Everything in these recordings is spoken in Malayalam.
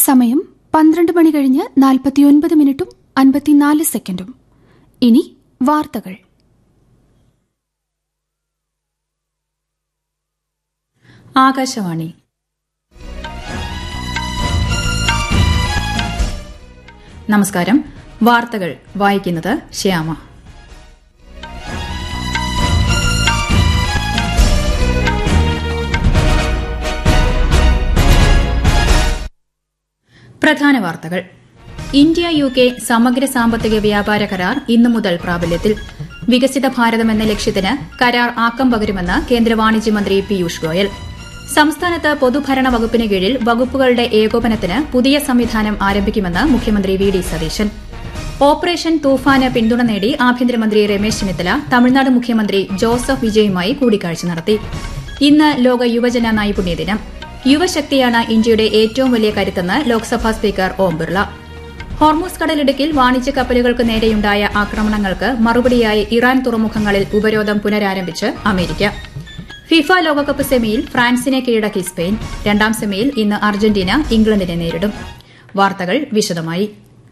സമയം പന്ത്രണ്ട് മണി കഴിഞ്ഞ് നാൽപ്പത്തിയൊൻപത് മിനിറ്റും അൻപത്തിനാല് സെക്കൻഡും ഇനി വാർത്തകൾ ആകാശവാണി നമസ്കാരം വാർത്തകൾ വായിക്കുന്നത് ശ്യാമ പ്രധാന വാർത്തകൾ ഇന്ത്യ യു കെ സമഗ്ര സാമ്പത്തിക വ്യാപാര കരാർ ഇന്നു മുതൽ പ്രാബല്യത്തിൽ വികസിത ഭാരതം എന്ന ലക്ഷ്യത്തിന് കരാർ ആക്കം പകരുമെന്ന് കേന്ദ്ര വാണിജ്യമന്ത്രി പീയൂഷ് ഗോയൽ സംസ്ഥാനത്ത് പൊതുഭരണ വകുപ്പിന് കീഴിൽ വകുപ്പുകളുടെ ഏകോപനത്തിന് പുതിയ സംവിധാനം ആരംഭിക്കുമെന്ന് മുഖ്യമന്ത്രി വി ഡി സതീശൻ ഓപ്പറേഷൻ തൂഫാന് പിന്തുണ നേടി ആഭ്യന്തരമന്ത്രി രമേശ് ചെന്നിത്തല തമിഴ്നാട് മുഖ്യമന്ത്രി ജോസഫ് വിജയുമായി കൂടിക്കാഴ്ച നടത്തി ഇന്ന് ലോക യുവജന നൈപുണ്യ ദിനം യുവശക്തിയാണ് ഇന്ത്യയുടെ ഏറ്റവും വലിയ കരുത്തെന്ന് ലോക്സഭാ സ്പീക്കർ ഓം ബിർള ഹോർമൂസ് കടലിടുക്കിൽ വാണിജ്യ കപ്പലുകൾക്ക് നേരെയുണ്ടായ ആക്രമണങ്ങൾക്ക് മറുപടിയായി ഇറാൻ തുറമുഖങ്ങളിൽ ഉപരോധം പുനരാരംഭിച്ച് അമേരിക്ക ഫിഫ ലോകകപ്പ് സെമിയിൽ ഫ്രാൻസിനെ കീഴടക്കി സ്പെയിൻ രണ്ടാം സെമിയിൽ ഇന്ന് അർജന്റീന ഇംഗ്ലണ്ടിനെ നേരിടും വാർത്തകൾ വിശദമായി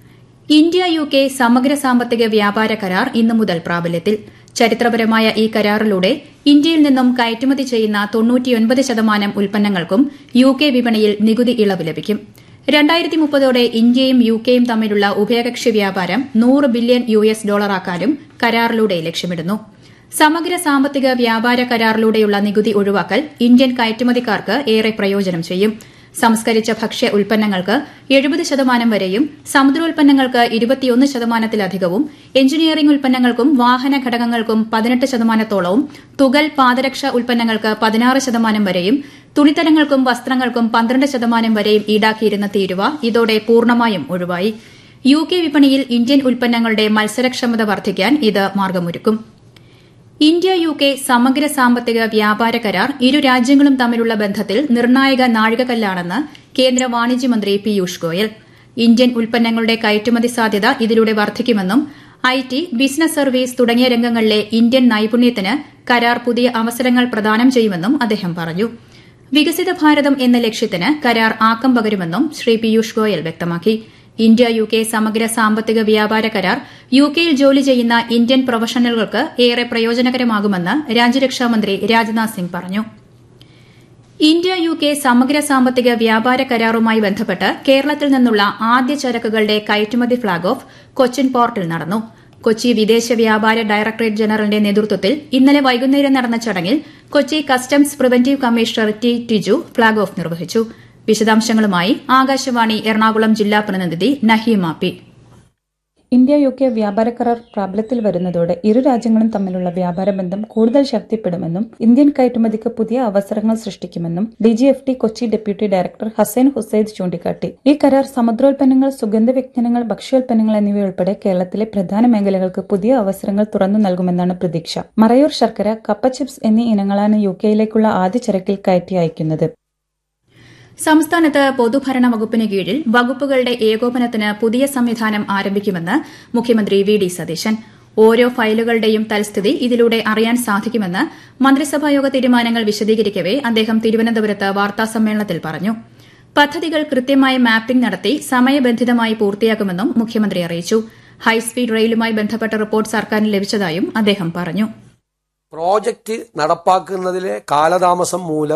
ഇന്ത്യ യു കെ സമഗ്ര സാമ്പത്തിക വ്യാപാര കരാർ ഇന്നു മുതൽ പ്രാബല്യത്തിൽ ചരിത്രപരമായ ഈ കരാറിലൂടെ ഇന്ത്യയിൽ നിന്നും കയറ്റുമതി ചെയ്യുന്ന തൊണ്ണൂറ്റിയൊൻപത് ശതമാനം ഉൽപ്പന്നങ്ങൾക്കും യു കെ വിപണിയിൽ നികുതി ഇളവ് ലഭിക്കും രണ്ടായിരത്തി മുപ്പതോടെ ഇന്ത്യയും യു കെയും തമ്മിലുള്ള ഉഭയകക്ഷി വ്യാപാരം നൂറ് ബില്യൺ യു എസ് ഡോളറാക്കാനും കരാറിലൂടെ ലക്ഷ്യമിടുന്നു സമഗ്ര സാമ്പത്തിക വ്യാപാര കരാറിലൂടെയുള്ള നികുതി ഒഴിവാക്കൽ ഇന്ത്യൻ കയറ്റുമതിക്കാർക്ക് ഏറെ പ്രയോജനം ചെയ്യും സംസ്കരിച്ച ഭക്ഷ്യ ഉൽപ്പന്നങ്ങൾക്ക് എഴുപത് ശതമാനം വരെയും സമുദ്രോൽപ്പന്നങ്ങൾക്ക് ഇരുപത്തിയൊന്ന് ശതമാനത്തിലധികവും എഞ്ചിനീയറിംഗ് ഉൽപ്പന്നങ്ങൾക്കും വാഹന ഘടകങ്ങൾക്കും പതിനെട്ട് ശതമാനത്തോളവും തുകൽ പാദരക്ഷ ഉൽപ്പന്നങ്ങൾക്ക് പതിനാറ് ശതമാനം വരെയും തുണിത്തരങ്ങൾക്കും വസ്ത്രങ്ങൾക്കും പന്ത്രണ്ട് ശതമാനം വരെയും ഈടാക്കിയിരുന്ന തീരുവ ഇതോടെ പൂർണ്ണമായും ഒഴിവായി യു കെ വിപണിയിൽ ഇന്ത്യൻ ഉൽപ്പന്നങ്ങളുടെ മത്സരക്ഷമത വർദ്ധിക്കാൻ ഇത് മാർഗമൊരുക്കും ഇന്ത്യ യു കെ സമഗ്ര സാമ്പത്തിക വ്യാപാര കരാർ ഇരു രാജ്യങ്ങളും തമ്മിലുള്ള ബന്ധത്തിൽ നിർണായക നാഴികക്കല്ലാണെന്ന് കേന്ദ്ര വാണിജ്യമന്ത്രി പീയൂഷ് ഗോയൽ ഇന്ത്യൻ ഉൽപ്പന്നങ്ങളുടെ കയറ്റുമതി സാധ്യത ഇതിലൂടെ വർദ്ധിക്കുമെന്നും ഐ ടി ബിസിനസ് സർവീസ് തുടങ്ങിയ രംഗങ്ങളിലെ ഇന്ത്യൻ നൈപുണ്യത്തിന് കരാർ പുതിയ അവസരങ്ങൾ പ്രദാനം ചെയ്യുമെന്നും അദ്ദേഹം പറഞ്ഞു വികസിത ഭാരതം എന്ന ലക്ഷ്യത്തിന് കരാർ ആക്കം പകരുമെന്നും ശ്രീ പീയൂഷ് ഗോയൽ വ്യക്തമാക്കി ഇന്ത്യ യു കെ സമഗ്ര സാമ്പത്തിക വ്യാപാര കരാർ യു കെയിൽ ജോലി ചെയ്യുന്ന ഇന്ത്യൻ പ്രൊഫഷണലുകൾക്ക് ഏറെ പ്രയോജനകരമാകുമെന്ന് രാജ്യരക്ഷാമന്ത്രി രാജ്നാഥ് സിംഗ് പറഞ്ഞു ഇന്ത്യ യു കെ സമഗ്ര സാമ്പത്തിക വ്യാപാര കരാറുമായി ബന്ധപ്പെട്ട് കേരളത്തിൽ നിന്നുള്ള ആദ്യ ചരക്കുകളുടെ കയറ്റുമതി ഫ്ളാഗ് ഓഫ് കൊച്ചിൻ പോർട്ടിൽ നടന്നു കൊച്ചി വിദേശ വ്യാപാര ഡയറക്ടറേറ്റ് ജനറലിന്റെ നേതൃത്വത്തിൽ ഇന്നലെ വൈകുന്നേരം നടന്ന ചടങ്ങിൽ Kochi customs preventive commissioner T Tiju flag off നിർവഹിച്ചു വിശദാംശങ്ങളുമായി ആകാശവാണി എറണാകുളം ജില്ലാ പ്രതിനിധി Naheema P India U K വ്യാപാര കരാർ പ്രാബല്യത്തിൽ വരുന്നതോടെ ഇരു രാജ്യങ്ങളും തമ്മിലുള്ള വ്യാപാര ബന്ധം കൂടുതൽ ശക്തിപ്പെടുമെന്നും ഇന്ത്യൻ കയറ്റുമതിക്ക് പുതിയ അവസരങ്ങൾ സൃഷ്ടിക്കുമെന്നും DGFT Kochi deputy director Husain Husaid ചൂണ്ടിക്കാട്ടി ഈ കരാർ സമുദ്രോൽപ്പന്നങ്ങൾ സുഗന്ധവ്യഞ്ജനങ്ങൾ ഭക്ഷ്യോൽപ്പന്നങ്ങൾ എന്നിവയുൾപ്പെടെ കേരളത്തിലെ പ്രധാന മേഖലകൾക്ക് പുതിയ അവസരങ്ങൾ തുറന്നു നൽകുമെന്നാണ് പ്രതീക്ഷ മറയൂർ ശർക്കര കപ്പ ചിപ്സ് എന്നീ ഇനങ്ങളാണ് യു കെയിലേക്കുള്ള ആദ്യ ചരക്കിൽ കയറ്റി അയക്കുന്നത് സംസ്ഥാനത്ത് പൊതുഭരണ വകുപ്പിന് കീഴിൽ വകുപ്പുകളുടെ ഏകോപനത്തിന് പുതിയ സംവിധാനം ആരംഭിക്കുമെന്ന് മുഖ്യമന്ത്രി വി ഡി സതീശൻ ഓരോ ഫയലുകളുടെയും തൽസ്ഥിതി ഇതിലൂടെ അറിയാൻ സാധിക്കുമെന്ന് മന്ത്രിസഭായോഗ തീരുമാനങ്ങൾ വിശദീകരിക്കവെ അദ്ദേഹം തിരുവനന്തപുരത്ത് വാർത്താസമ്മേളനത്തിൽ പറഞ്ഞു പദ്ധതികൾ കൃത്യമായ മാപ്പിംഗ് നടത്തി സമയബന്ധിതമായി പൂർത്തിയാക്കുമെന്നും മുഖ്യമന്ത്രി അറിയിച്ചു ഹൈസ്പീഡ് റെയിലുമായി ബന്ധപ്പെട്ട റിപ്പോർട്ട് സർക്കാരിന് ലഭിച്ചതായും അദ്ദേഹം പറഞ്ഞു പ്രോജക്റ്റ് നടപ്പാക്കുന്നതിലെ കാലതാമസം മൂലം